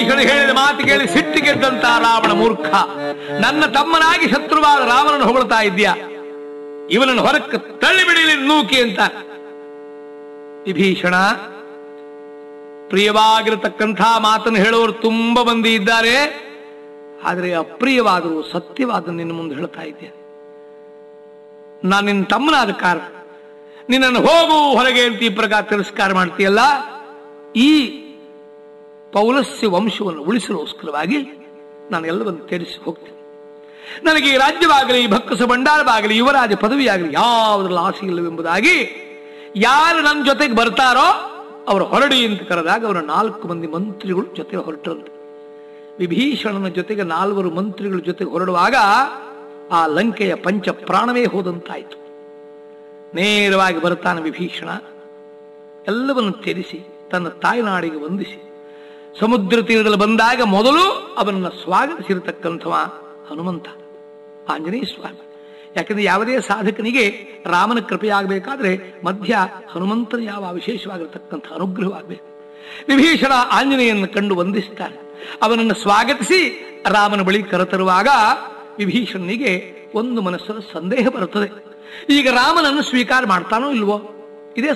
ವಿಭೀಷಣ ಹೇಳಿದ ಮಾತು ಕೇಳಿ ಸಿಟ್ಟಿಗೆದ್ದಂತ ರಾವಣ ಮೂರ್ಖ ನನ್ನ ತಮ್ಮನಾಗಿ ಶತ್ರುವಾದ ರಾಮನನ್ನು ಹೊಗಳ್ತಾ ಇದ್ಯಾ ಇವನನ್ನು ಹೊರಕ್ಕೆ ತಳ್ಳಿಬಿಡಿಲಿ ನೂಕಿ ಅಂತ ವಿಭೀಷಣ ಪ್ರಿಯವಾಗಿರತಕ್ಕಂಥ ಮಾತನ್ನು ಹೇಳುವವರು ತುಂಬಾ ಮಂದಿ ಇದ್ದಾರೆ ಆದರೆ ಅಪ್ರಿಯವಾದರೂ ಸತ್ಯವಾದ ನಿನ್ನ ಮುಂದೆ ಹೇಳ್ತಾ ಇದ್ದೇನೆ ನಾನು ನಿನ್ನ ತಮ್ಮನಾದ ಕಾರಣ ನಿನ್ನನ್ನು ಹೋಗು ಹೊರಗೆ ಅಂತ ಈ ಪ್ರಕಾರ ತಿರಸ್ಕಾರ ಮಾಡ್ತೀಯಲ್ಲ ಈ ಪೌಲಸ್ಯ ವಂಶವನ್ನು ಉಳಿಸಲೋಸ್ಕರವಾಗಿ ನಾನು ಎಲ್ಲವನ್ನು ತ್ಯಜಿಸಿ ಹೋಗ್ತೇನೆ ನನಗೆ ಈ ರಾಜ್ಯವಾಗಲಿ ಈ ಭಕ್ಕಸ ಭಂಡಾರವಾಗಲಿ ಯುವರಾಜ ಪದವಿಯಾಗಲಿ ಯಾವುದ್ರಲ್ಲಿ ಆಸೆ ಇಲ್ಲವೆಂಬುದಾಗಿ ಯಾರು ನನ್ನ ಜೊತೆಗೆ ಬರ್ತಾರೋ ಅವರು ಹೊರಡಿ ಅಂತ ಕರೆದಾಗ ಅವರ ನಾಲ್ಕು ಮಂದಿ ಮಂತ್ರಿಗಳು ಜೊತೆ ಹೊರಟರಂತೆ ವಿಭೀಷಣನ ಜೊತೆಗೆ ನಾಲ್ವರು ಮಂತ್ರಿಗಳ ಜೊತೆಗೆ ಹೊರಡುವಾಗ ಆ ಲಂಕೆಯ ಪಂಚ ಪ್ರಾಣವೇ ಹೋದಂತಾಯಿತು ನೇರವಾಗಿ ಬರ್ತಾನೆ ವಿಭೀಷಣ ಎಲ್ಲವನ್ನು ತ್ಯಜಿಸಿ ತನ್ನ ತಾಯ್ನಾಡಿಗೆ ವಂದಿಸಿ ಸಮುದ್ರ ತೀರದಲ್ಲಿ ಬಂದಾಗ ಮೊದಲು ಅವನನ್ನು ಸ್ವಾಗತಿಸಿರತಕ್ಕಂಥವ ಹನುಮಂತ ಆಂಜನೇಯ ಸ್ವಾಮಿ ಯಾಕಂದ್ರೆ ಯಾವುದೇ ಸಾಧಕನಿಗೆ ರಾಮನ ಕೃಪೆಯಾಗಬೇಕಾದ್ರೆ ಮಧ್ಯ ಹನುಮಂತನ ಯಾವ ವಿಶೇಷವಾಗಿರತಕ್ಕಂಥ ಅನುಗ್ರಹವಾಗಬೇಕು ವಿಭೀಷಣ ಆಂಜನೇಯನ್ನು ಕಂಡು ವಂದಿಸ್ತಾನೆ ಅವನನ್ನು ಸ್ವಾಗತಿಸಿ ರಾಮನ ಬಳಿ ಕರೆತರುವಾಗ ವಿಭೀಷಣನಿಗೆ ಒಂದು ಮನಸ್ಸರ ಸಂದೇಹ ಬರುತ್ತದೆ ಈಗ ರಾಮನನ್ನು ಸ್ವೀಕಾರ ಮಾಡ್ತಾನೋ ಇಲ್ವೋ